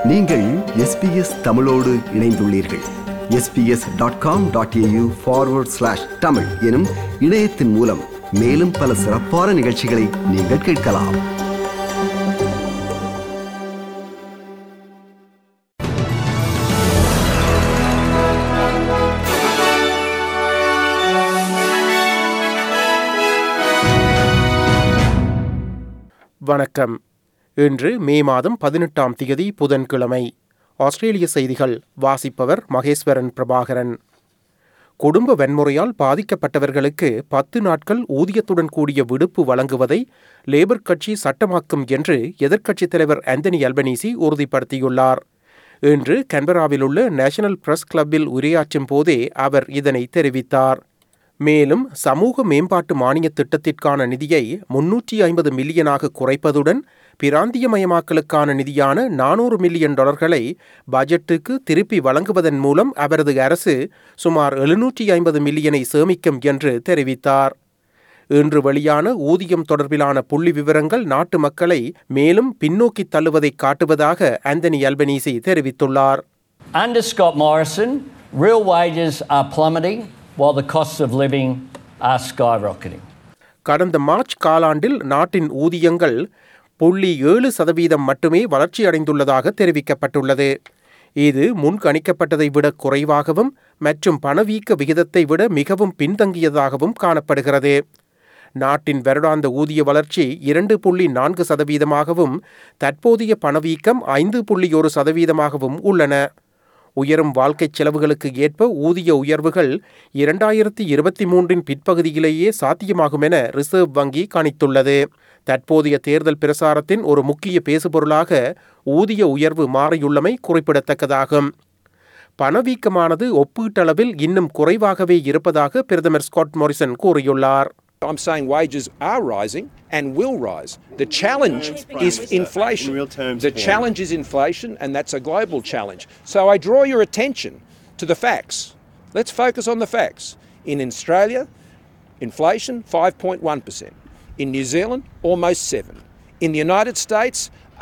நீங்கள் எஸ்பிஎஸ் தமிழோடு இணைந்துள்ளீர்கள் SBS dot com dot AU forward slash Tamil எனும் இணையத்தின் மூலம் மேலும் பல சிறப்பான நிகழ்ச்சிகளை நீங்கள் கேட்கலாம் வணக்கம் இன்று மே மாதம் பதினெட்டாம் திகதி புதன்கிழமை ஆஸ்திரேலிய செய்திகள் வாசிப்பவர் மகேஸ்வரன் பிரபாகரன் குடும்ப வன்முறையால் பாதிக்கப்பட்டவர்களுக்கு பத்து நாட்கள் ஊதியத்துடன் கூடிய விடுப்பு வழங்குவதை லேபர் கட்சி சட்டமாக்கும் என்று எதிர்க்கட்சித் தலைவர் ஆந்தனி அல்பனீசி உறுதிப்படுத்தியுள்ளார் இன்று கன்பராவில் உள்ள நேஷனல் பிரஸ் கிளப்பில் உரையாற்றும் போதே அவர் இதனை தெரிவித்தார் மேலும் சமூக மேம்பாட்டு மானியத் திட்டத்திற்கான நிதியை முன்னூற்றி ஐம்பது மில்லியனாக குறைப்பதுடன் பிராந்தியமயமாக்கலுக்கான நிதியான நானூறு மில்லியன் டாலர்களை பட்ஜெட்டுக்கு திருப்பி வழங்குவதன் மூலம் அவரது அரசு சுமார் எழுநூற்றி ஐம்பது மில்லியனை சேமிக்கும் என்று தெரிவித்தார் இன்று வெளியான ஊதியம் தொடர்பிலான புள்ளி விவரங்கள் நாட்டு மக்களை மேலும் பின்னோக்கி தள்ளுவதை காட்டுவதாக ஆந்தனி அல்பனீசி தெரிவித்துள்ளார் Under Scott Morrison, real wages are plummeting while the costs of living are skyrocketing. கடந்த மார்ச் காலாண்டில் நாட்டின் ஊதியங்கள் புள்ளி ஏழு சதவீதம் மட்டுமே வளர்ச்சியடைந்துள்ளதாக தெரிவிக்கப்பட்டுள்ளது இது முன்கணிக்கப்பட்டதை விட குறைவாகவும் மற்றும் பணவீக்க விகிதத்தை விட மிகவும் பின்தங்கியதாகவும் காணப்படுகிறது நாட்டின் வருடாந்த ஊதிய வளர்ச்சி இரண்டு புள்ளி நான்கு சதவீதமாகவும் தற்போதைய பணவீக்கம் ஐந்து புள்ளி ஒரு சதவீதமாகவும் உள்ளன உயரும் வாழ்க்கைச் செலவுகளுக்கு ஏற்ப ஊதிய உயர்வுகள் இரண்டாயிரத்தி இருபத்தி மூன்றின் பிற்பகுதியிலேயே சாத்தியமாகும் என ரிசர்வ் வங்கி கணித்துள்ளது தற்போதைய தேர்தல் பிரசாரத்தின் ஒரு முக்கிய பேசுபொருளாக ஊதிய உயர்வு மாறியுள்ளமை குறிப்பிடத்தக்கதாகும் பணவீக்கமானது ஒப்பீட்டளவில் இன்னும் குறைவாகவே இருப்பதாக பிரதமர் ஸ்காட் மோரிசன் கூறியுள்ளார் I'm saying wages are rising and will rise. The challenge is inflation. In real terms, the Paul. challenge is inflation, and that's a global challenge. So I draw your attention to the facts. Let's focus on the facts. In Australia, inflation 5.1%. In New Zealand, almost 7. In the United States,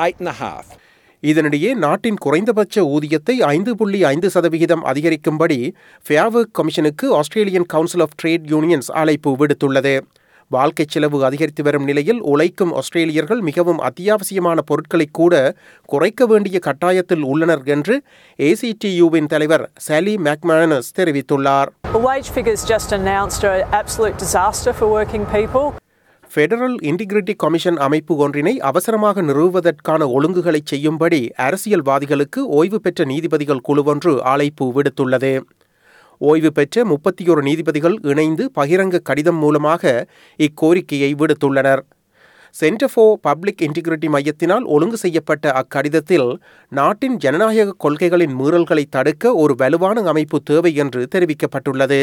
8.5. இதனிடையே நாட்டின் குறைந்தபட்ச ஊதியத்தை ஐந்து புள்ளி ஐந்து சதவிகிதம் அதிகரிக்கும்படி Fair Work கமிஷனுக்கு Australian Council of Trade Unions அழைப்பு விடுத்துள்ளது வாழ்க்கைச் செலவு அதிகரித்து வரும் நிலையில் உழைக்கும் ஆஸ்திரேலியர்கள் மிகவும் அத்தியாவசியமான பொருட்களை கூட குறைக்க வேண்டிய கட்டாயத்தில் உள்ளனர் என்று ஏசிடியூவின் தலைவர் சாலி மேக்மானஸ் தெரிவித்துள்ளார் The wage figures just announced are an absolute disaster for working people. Federal integrity commission அமைப்பு ஒன்றினை அவசரமாக நிறுவுவதற்கான ஒழுங்குகளை செய்யும்படி அரசியல்வாதிகளுக்கு ஓய்வு பெற்ற நீதிபதிகள் குழுவொன்று அழைப்பு விடுத்துள்ளது ஓய்வு பெற்ற முப்பத்தி ஒரு நீதிபதிகள் இணைந்து பகிரங்க கடிதம் மூலமாக இக்கோரிக்கையை விடுத்துள்ளனர் சென்டர் ஃபார் பப்ளிக் இன்டிகிரிட்டி மையத்தினால் ஒழுங்கு செய்யப்பட்ட அக்கடிதத்தில் நாட்டின் ஜனநாயக கொள்கைகளின் மீறல்களை தடுக்க ஒரு வலுவான அமைப்பு தேவை என்று தெரிவிக்கப்பட்டுள்ளது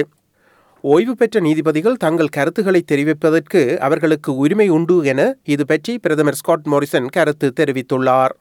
ஓய்வு பெற்ற நீதிபதிகள் தங்கள் கருத்துக்களை தெரிவிப்பதற்கு அவர்களுக்கு உரிமை உண்டு என இது பற்றி பிரதமர் ஸ்காட் மோரிசன் கருத்து தெரிவித்துள்ளார்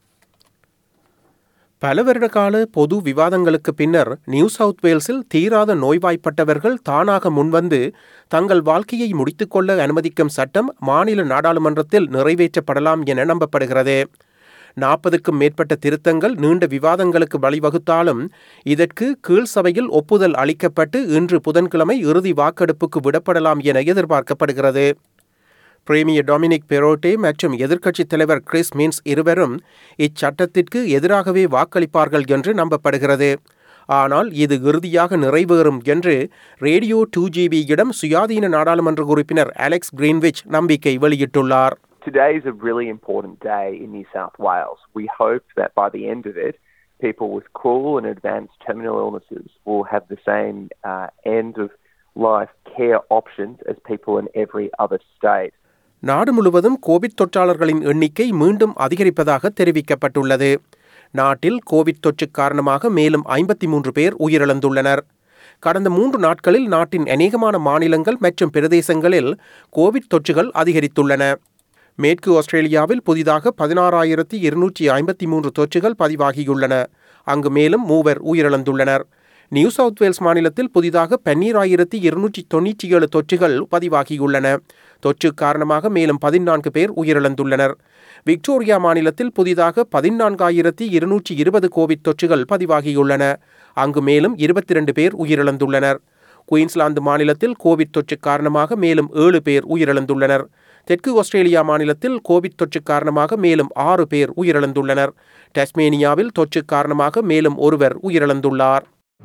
பல வருட கால பொது விவாதங்களுக்கு பின்னர் நியூ சவுத் வேல்ஸில் தீராத நோய்வாய்ப்பட்டவர்கள் தானாக முன்வந்து தங்கள் வாழ்க்கையை முடித்துக்கொள்ள அனுமதிக்கும் சட்டம் மாநில நாடாளுமன்றத்தில் நிறைவேற்றப்படலாம் என நம்பப்படுகிறது நாற்பதுக்கும் மேற்பட்ட திருத்தங்கள் நீண்ட விவாதங்களுக்கு வழிவகுத்தாலும் இதற்கு கீழ் சபையில் ஒப்புதல் அளிக்கப்பட்டு இன்று புதன்கிழமை இறுதி வாக்கெடுப்புக்கு விடப்படலாம் என எதிர்பார்க்கப்படுகிறது பிரேமியர் டொமினிக் பெரோட்டே மற்றும் எதிர்க்கட்சித் தலைவர் கிறிஸ் மீன்ஸ் இருவரும் இச்சட்டத்திற்கு எதிராகவே வாக்களிப்பார்கள் என்று நம்பப்படுகிறது ஆனால் இது இறுதியாக நிறைவேறும் என்று ரேடியோ டூ ஜிபியிடம் சுயாதீன நாடாளுமன்ற உறுப்பினர் அலெக்ஸ் கிரீன்விச் நம்பிக்கை வெளியிட்டுள்ளார் Today is a really important day in New South Wales. We hope that by the end of it, people with cruel and advanced terminal illnesses will have the same uh, end of life care options as people in every other state. நாடு முழுவதும் Covid தொற்றாளர்களின் எண்ணிக்கை மீண்டும் அதிகரிப்பதாக தெரிவிக்கப்பட்டுள்ளது நாட்டில் Covid தொற்று காரணமாக மேலும் ஐம்பத்தி மூன்று பேர் உயிரிழந்துள்ளனர் கடந்த மூன்று நாட்களில் நாட்டின் அநேகமான மாநிலங்கள் மற்றும் பிரதேசங்களில் கோவிட் தொற்றுகள் அதிகரித்துள்ளன மேற்கு ஆஸ்திரேலியாவில் புதிதாக பதினாறாயிரத்தி இருநூற்றி ஐம்பத்தி மூன்று தொற்றுகள் பதிவாகியுள்ளன அங்கு மேலும் மூவர் உயிரிழந்துள்ளனர் நியூ சவுத் வேல்ஸ் மாநிலத்தில் புதிதாக பன்னீராயிரத்தி இருநூற்றி தொன்னூற்றி ஏழு தொற்றுகள் பதிவாகியுள்ளன தொற்று காரணமாக மேலும் பதினான்கு பேர் உயிரிழந்துள்ளனர் விக்டோரியா மாநிலத்தில் புதிதாக பதினான்காயிரத்தி இருநூற்றி இருபது கோவிட் தொற்றுகள் பதிவாகியுள்ளன அங்கு மேலும் இருபத்தி இரண்டு பேர் உயிரிழந்துள்ளனர் குயின்ஸ்லாந்து மாநிலத்தில் கோவிட் தொற்று காரணமாக மேலும் ஏழு பேர் உயிரிழந்துள்ளனர் தெற்கு ஆஸ்திரேலியா மாநிலத்தில் கோவிட் தொற்று காரணமாக மேலும் ஆறு பேர் உயிரிழந்துள்ளனர் டஸ்மேனியாவில் தொற்று காரணமாக மேலும் ஒருவர் உயிரிழந்துள்ளார்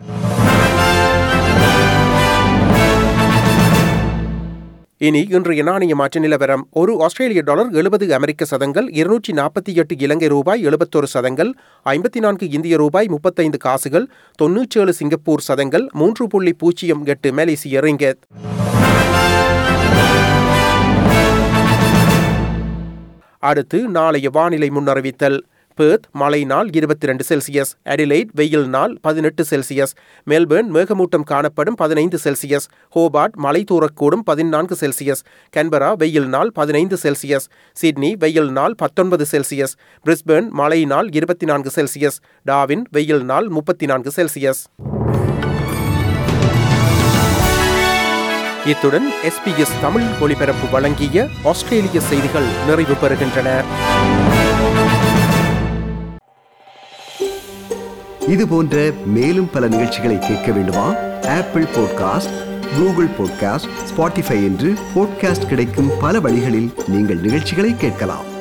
இனி இன்றைய நாணய மாற்ற நிலவரம் ஒரு ஆஸ்திரேலிய டாலர் எழுபது அமெரிக்க சதங்கள் இருநூற்றி நாற்பத்தி எட்டு இலங்கை ரூபாய் எழுபத்தொரு சதங்கள் ஐம்பத்தி நான்கு இந்திய ரூபாய் முப்பத்தைந்து காசுகள் தொன்னூற்றேழு சிங்கப்பூர் சதங்கள் மூன்று புள்ளி பூஜ்ஜியம் எட்டு மலேசிய ரிங்கெட் அடுத்து நாளைய வானிலை முன்னறிவித்தல் பேர்த் மழை நாள் இருபத்தி ரெண்டு செல்சியஸ் அடிலைட் வெயில் நாள் பதினெட்டு செல்சியஸ் மெல்பர்ன் மேகமூட்டம் காணப்படும் பதினைந்து செல்சியஸ் ஹோபார்ட் மழை தூரக்கூடும் பதினான்கு செல்சியஸ் கன்பரா வெயில் நாள் பதினைந்து செல்சியஸ் சிட்னி வெயில் நாள் பத்தொன்பது செல்சியஸ் பிரிஸ்பர்ன் மழை நாள் இருபத்தி நான்கு செல்சியஸ் டாவின் வெயில் நாள் முப்பத்தி நான்கு செல்சியஸ் இத்துடன் எஸ்பிஎஸ் தமிழ் ஒலிபரப்பு வழங்கிய ஆஸ்திரேலிய செய்திகள் நிறைவு பெறுகின்றன இது போன்ற மேலும் பல நிகழ்ச்சிகளை கேட்க வேண்டுமா Apple podcast Google podcast Spotify என்று பாட்காஸ்ட் கிடைக்கும் பல வழிகளில் நீங்கள் நிகழ்ச்சிகளை கேட்கலாம்